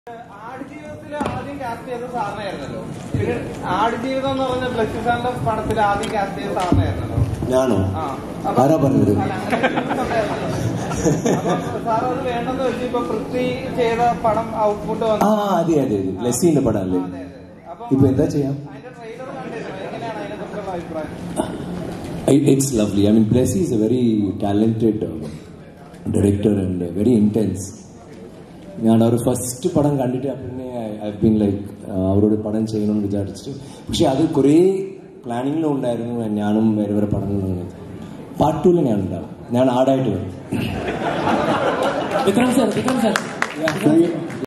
ആടുജീവിതത്തിൽ ആദ്യം കാസ്റ്റ് ചെയ്ത സാറിനായിരുന്നല്ലോ പിന്നെ ആടുജീവിതം എന്ന് പറഞ്ഞ ബ്ലസ്സി സാറിന്റെ പടത്തിൽ ആദ്യം കാസ്റ്റ് ചെയ്ത സാറിനായിരുന്നല്ലോ ഞാനോ ആ അപ്പൊ- ആരാ പറഞ്ഞത് അല്ല, അങ്ങനെ ഉണ്ടായിരുന്നല്ലോ. അപ്പൊ സാർ അത് വേണ്ടെന്ന് വെച്ച് ഇപ്പൊ പൃഥ്വി ചെയ്ത പടം ഔട്ട്പുട്ട് ആ വന്നു അതെ അതെ അതെ ബ്ലെസ്സിന്റെ പടം അല്ലേ അതെ, അതെ. അപ്പൊ ഇപ്പൊ എന്താ ചെയ്യാം അതിന്റെ ട്രെയിലർ കണ്ടിരുന്നു എങ്ങനെയാണ് അതിനെ കുറിച്ചുള്ള അഭിപ്രായം it's lovely I mean Blessy is a very talented director and very intense ഞാൻ അവർ ഫസ്റ്റ് പടം കണ്ടിട്ട് പിന്നെ ഐ ബീൻ ലൈക്ക് അവരോട് പടം ചെയ്യണമെന്ന് വിചാരിച്ചിട്ട് പക്ഷെ അത് കുറേ പ്ലാനിങ്ങിലും ഉണ്ടായിരുന്നു ഞാനും വേറെ വേറെ പടങ്ങളും പാർട്ട് ടൂല് ഞാൻ ഉണ്ടാവും ഞാൻ ആടായിട്ട് വരും Vikram sir Vikram sir Free-